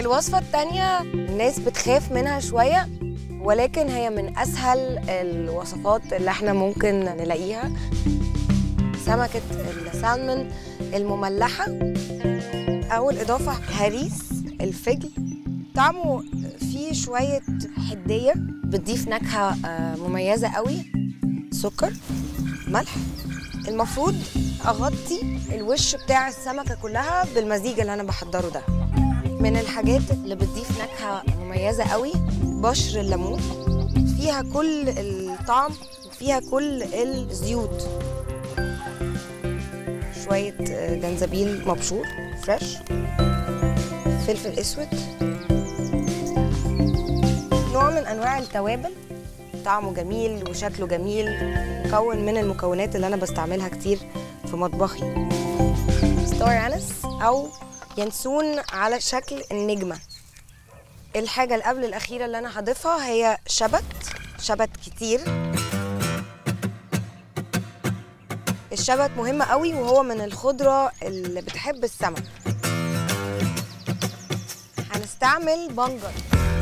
الوصفة التانية الناس بتخاف منها شوية ولكن هي من أسهل الوصفات اللي احنا ممكن نلاقيها سمكة السالمون المملحة أول إضافة هريس الفجل طعمه فيه شوية حدية بتضيف نكهة آه، مميزة قوي سكر ملح المفروض أغطي الوش بتاع السمكة كلها بالمزيج اللي أنا بحضره ده من الحاجات اللي بتضيف نكهة مميزة قوي بشر الليمون فيها كل الطعم وفيها كل الزيوت شوية آه، جنزبيل مبشور فريش فلفل اسود نوع من انواع التوابل طعمه جميل وشكله جميل مكون من المكونات اللي انا بستعملها كتير في مطبخي ستار انس او ينسون على شكل النجمه الحاجه اللي قبل الاخيره اللي انا هضيفها هي شبت شبت كتير الشبت مهم قوي وهو من الخضره اللي بتحب السمك هنستعمل بنجر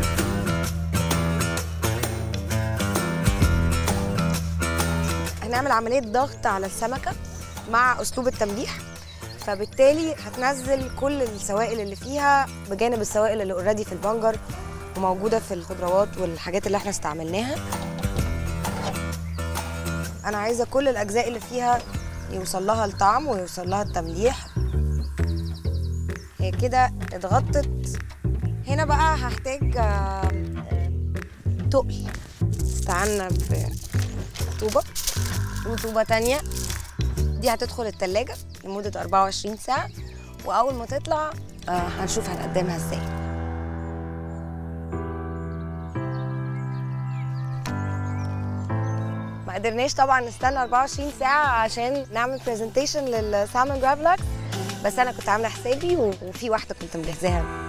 هنعمل عملية ضغط على السمكة مع أسلوب التمليح فبالتالي هتنزل كل السوائل اللي فيها بجانب السوائل اللي اوريدي في البنجر وموجودة في الخضروات والحاجات اللي احنا استعملناها أنا عايزة كل الأجزاء اللي فيها يوصل لها الطعم ويوصل لها التمليح هي كده اتغطت هنا بقى هحتاج آم، آم، تقل استعنا بطوبة وطوبة تانية دي هتدخل التلاجة لمدة 24 ساعة وأول ما تطلع آه، هنشوف هنقدمها ازاي ما قدرناش طبعا نستنى 24 ساعة عشان نعمل برزنتيشن للسالمون جرافلاكس بس أنا كنت عاملة حسابي و- وفي واحدة كنت مجهزاها